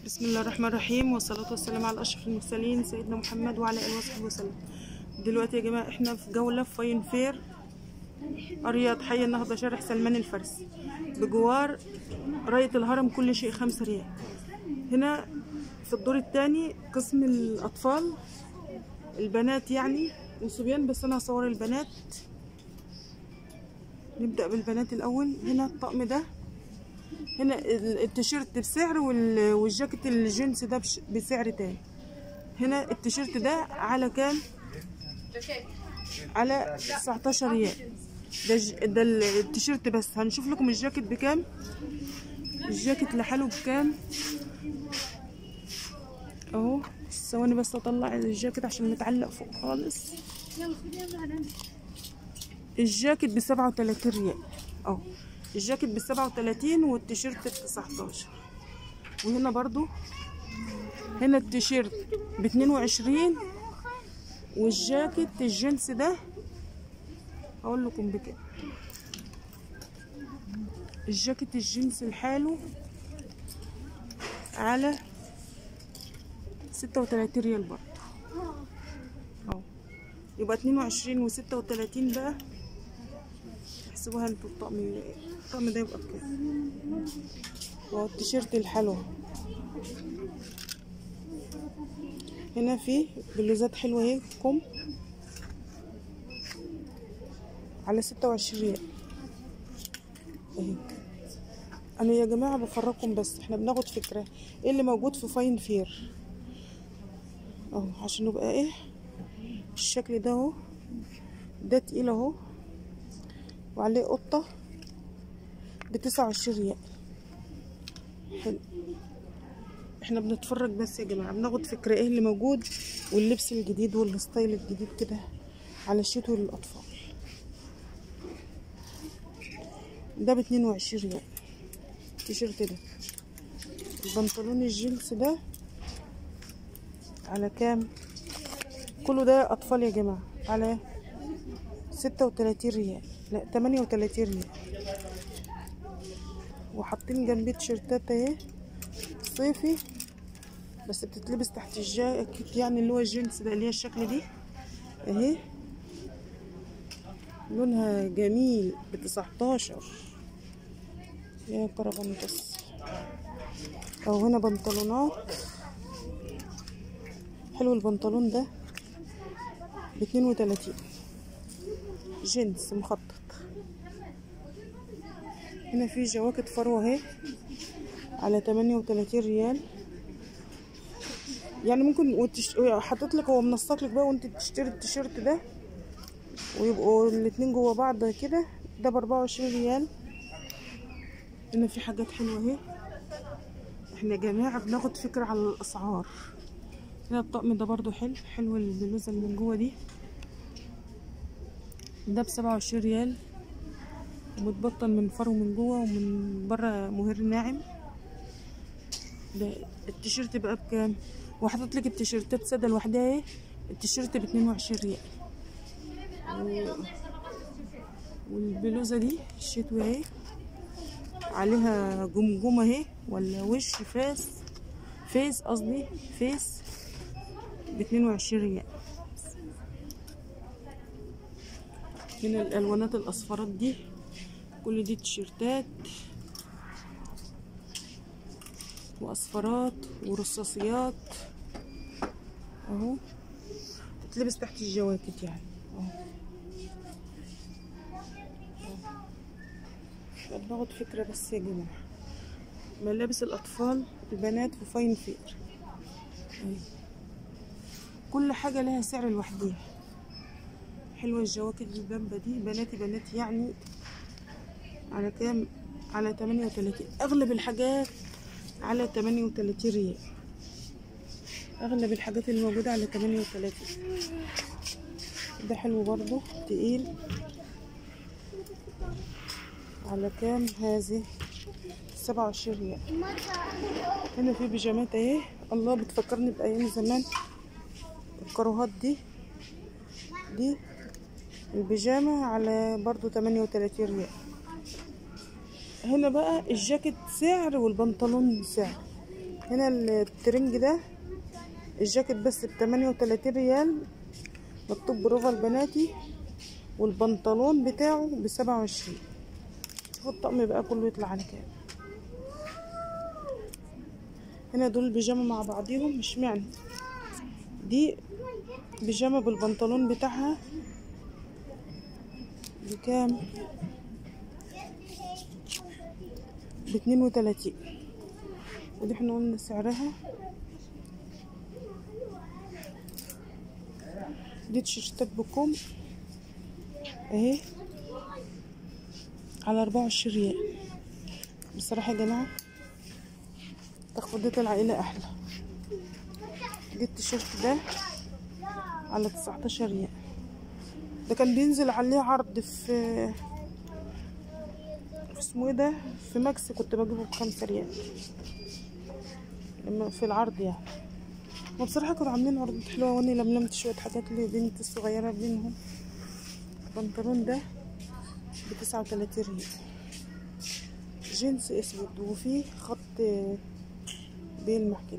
بسم الله الرحمن الرحيم والصلاة والسلام على أشرف المرسلين سيدنا محمد وعلى آله وصحبه وسلم دلوقتي يا جماعة احنا في جولة في فاين فير الرياض حي النهضة شارع سلمان الفارسي بجوار راية الهرم كل شيء خمسة ريال هنا في الدور الثاني قسم الأطفال البنات يعني والصبيان بس أنا هصور البنات نبدأ بالبنات الأول هنا الطقم ده هنا التيشيرت بسعر وال- والجاكيت الجينز ده بش- بسعر تاني هنا التيشيرت ده على كام على 19 ريال ده ج- ده ال- التيشيرت بس هنشوف لكم الجاكيت بكام الجاكيت لحاله بكام اهو ثواني بس اطلع الجاكيت عشان متعلق فوق خالص الجاكيت بسبعة وتلاتين ريال اهو الجاكيت بسبعة وتلاتين والتيشيرت بتسعتاشر وهنا برضو هنا التيشيرت باتنين وعشرين والجاكيت الجنس ده هقول لكم بكام الجاكيت الجنس لحاله على ستة وتلاتين ريال برضو اهو يبقى اتنين وعشرين وستة وتلاتين بقى احسبوها انتوا الطقم الطقم ده يبقى بكام وهو التيشيرت الحلو هنا في بلوزات حلوة اهي كم على ستة وعشرين ريال اهي انا يا جماعة بفرجكم بس احنا بناخد فكرة ايه اللي موجود في فاين فير اهو عشان نبقى ايه الشكل ده اهو ده تقيل اهو وعليه قطة بتسعة وعشرين ريال حلو احنا بنتفرج بس يا جماعة بناخد فكرة ايه اللي موجود واللبس الجديد والستايل الجديد كده على الشتوي للأطفال ده باتنين وعشرين ريال التيشيرت ده البنطلون الجينز ده على كام كله ده أطفال يا جماعة على ستة وتلاتين ريال لا تمانية وتلاتين ريال وحاطين جنبيه تيشيرتات اهي صيفي بس بتتلبس تحت الجاكيت يعني اللي هو الجينز ده اللي هي الشكل دي اهي لونها جميل بتسعتاشر يا كربنتس او هنا بنطلونات حلو البنطلون ده باتنين وتلاتين جينز مخطط هنا في جواكت فروة اهي على تمانية وتلاتين ريال يعني ممكن وتش... حاطط لك هو منسق لك بقى وانت تشتري التيشيرت ده ويبقوا الاتنين جوا بعض كده ده باربعة وعشرين ريال هنا في حاجات حلوة اهي احنا يا جماعة بناخد فكرة على الأسعار هنا الطقم ده برضو حلو حلو البلوزة اللي من جوا دي ده بسبعة وعشرين ريال ومتبطن من فرو من جوه ومن بره مهر ناعم ده التيشيرت بقى بكام وحاطط لك التيشيرتات ساده لوحدها اهي التيشيرت باتنين وعشرين ريال و... والبلوزه دي الشتوي اهي عليها جمجمه اهي ولا وش فاس فيس قصدي فيس باتنين وعشرين ريال هنا الالوانات الاصفرات دي كل دي تيشيرتات واصفرات ورصاصيات اهو تتلبس تحت الجواكت يعني اهو أهو. بناخد فكرة بس يا جماعة ملابس الأطفال البنات في فاين فير أهي. كل حاجة لها سعر لوحديها حلوة الجواكت البامبا دي بناتي بناتي يعني على كام على تمانية وتلاتين أغلب الحاجات على تمانية وتلاتين ريال أغلب الحاجات اللي موجودة على تمانية وتلاتين ده حلو برضو تقيل على كام هذه سبعة وعشرين ريال هنا في بيجامات اهي الله بتفكرني بأيام زمان الكروهات دي دي البيجامة على برضو تمانية وتلاتين ريال هنا بقى الجاكيت سعر والبنطلون سعر هنا الترنج ده الجاكيت بس بتمانية وتلاتين ريال مكتوب بروفا البناتي والبنطلون بتاعه بسبعة وعشرين شوفوا الطقم بقى كله يطلع على كام هنا دول البيجامة مع بعضيهم مش معنى دي بيجامة بالبنطلون بتاعها بكام باتنين وتلاتين ودي احنا قلنا سعرها دي تيشيرتات بكم اهي على اربعة وعشرين ريال بصراحة يا جماعة تخفيضات العائلة احلى دي التيشيرت ده على تسعتاشر ريال ده كان بينزل عليه عرض في في اسمه ايه ده في ماكس كنت بجيبه بخمسة ريال لما في العرض يعني وبصراحة كانوا عاملين عروض حلوة واني لملمت شوية حاجات لبنتي الصغيرة بينهم البنطلون ده بتسعة وتلاتين ريال جينز اسود وفيه خط بيلمح كده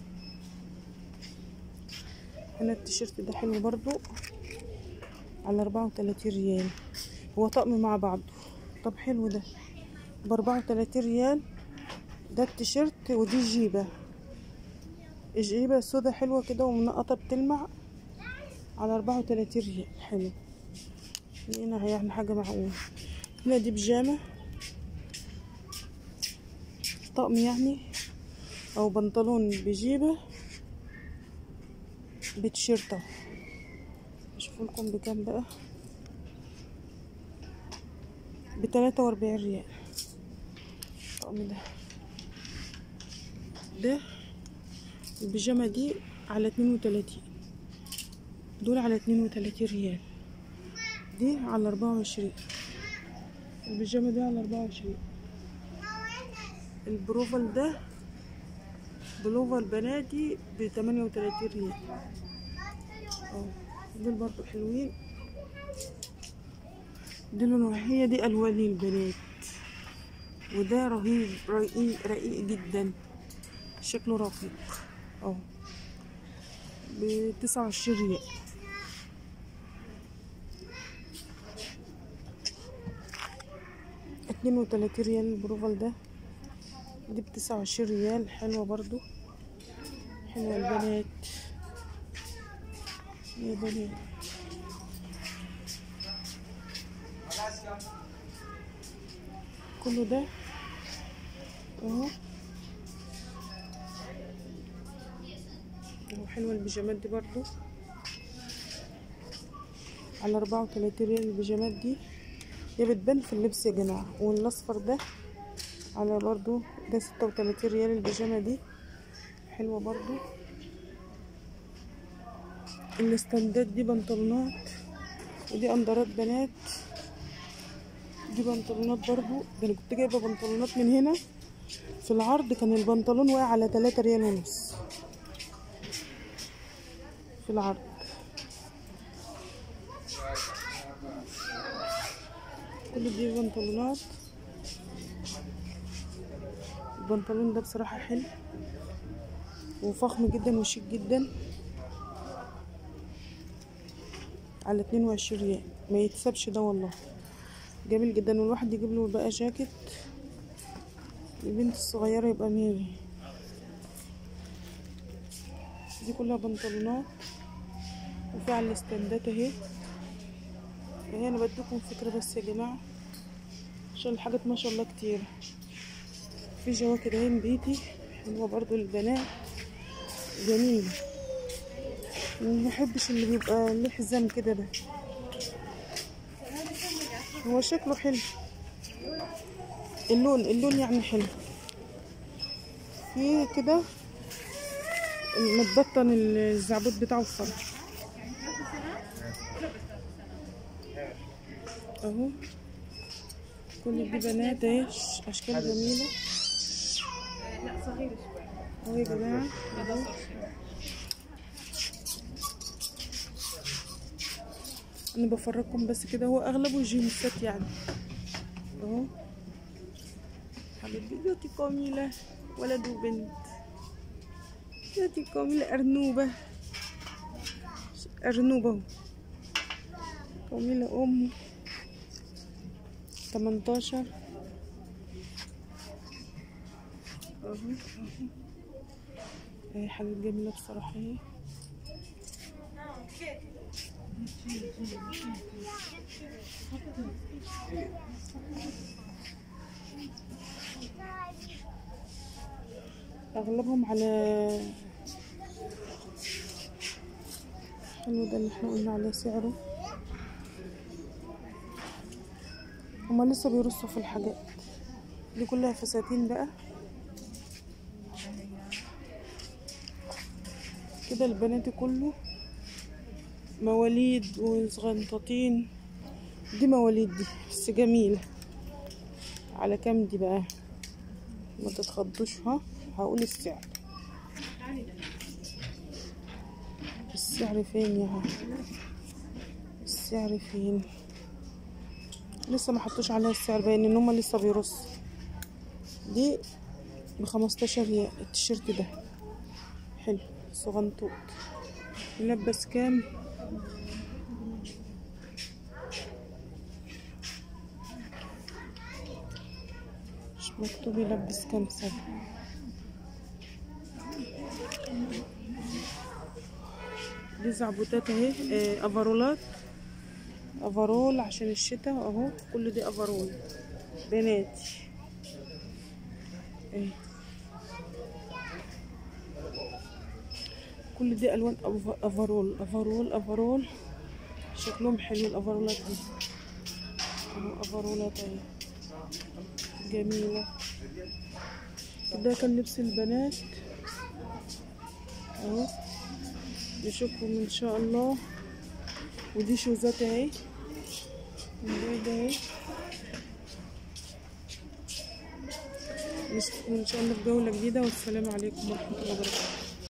هنا التيشيرت ده حلو برضو على أربعة وتلاتين ريال هو طقم مع بعضه طب حلو ده بأربعة وتلاتين ريال ده التيشيرت ودي جيبة الجيبة سودا حلوة كده ومنقطة بتلمع على أربعة وتلاتين ريال حلو هنا يعني حاجة معقولة هنا دي بيجامة طقم يعني أو بنطلون بجيبة بتيشيرت اهو اشوف لكم بكام بقى بتلاتة وأربعين ريال الطقم ده ده البيجامة دي على اتنين وتلاتين دول على اتنين وتلاتين ريال دي على أربعة وعشرين البيجامة دي على أربعة وعشرين البروفال ده بلوفر بناتي بتمانية وتلاتين ريال اه دول برضو حلوين دي لونه هي دي ألوان البنات وده رهيب رقيق رقيق جدا شكله رقيق اه بتسعة وعشرين ريال اتنين وتلاتين ريال البروفال ده دي بتسعة وعشرين ريال حلوة برضو حلوة البنات يا بنات كله ده اهو اهو حلوة البيجامات دي برضو على أربعة وتلاتين ريال البيجامات دي هي بتبان في اللبس يا جماعة والأصفر ده على برضو ده ستة وتلاتين ريال البيجامة دي حلوة برضو الاستندات دي بنطلونات ودي اندرات بنات دي بنطلونات برضو ده انا كنت جايبة بنطلونات من هنا في العرض كان البنطلون واقع على تلاتة ريال ونص في العرض كل دي بنطلونات البنطلون ده بصراحة حلو وفخم جدا وشيك جدا على اتنين وعشرين ريال ما يتسابش ده والله جميل جدا والواحد يجيب له بقى جاكيت البنت الصغيرة يبقى مية مية دي كلها بنطلونات وفي على الاستندات اهي اهي انا بديكم فكرة بس يا جماعة عشان الحاجات ما شاء الله كتير في جواكت اهي من بيتي حلوة برضو للبنات جميلة ما بحبش اللي بيبقى له حزام كده ده هو شكله حلو اللون اللون يعني حلو في كده متبطن الزعبوط بتاعه الصراحة اهو كل دي بنات اهي اشكال جميلة اهو يا جماعة اهو انا بفرجكم بس كده هو اغلبه جينسات يعني اهو حبيبتي بيوتي جميلة ولد وبنت دي كاملة أرنوبة أرنوبة اهو كاملة أم تمنتاشر اهو اهو اهي حاجات جميلة بصراحة اهي اغلبهم على حلو ده اللي احنا قلنا عليه سعره هما لسه بيرصوا في الحاجات دي كلها فساتين بقى كده البنات كله مواليد وصغنطاطين دي مواليد دي بس جميلة على كام دي بقى ما تتخضوش ها هقول السعر السعر فين يا ها السعر فين لسه ما حطوش عليها السعر باين ان هما لسه بيرصوا دي بخمستاشر ريال التيشيرت ده حلو صغنطوط يلبس كام مش مكتوب يلبس كام سنة دي زعبوتات اهي آه، افرولات افرول عشان الشتاء اهو كل دي افرول بناتي اهي كل دي الوان أف- افرول افرول افرول شكلهم حلو الافرولات دي اهو افرولات اهي جميلة ده كان لبس البنات اهو نشوفهم ان شاء الله ودي شوزات اهي البيضة اهي نشوفكم ان شاء الله في جولة جديدة والسلام عليكم ورحمة الله وبركاته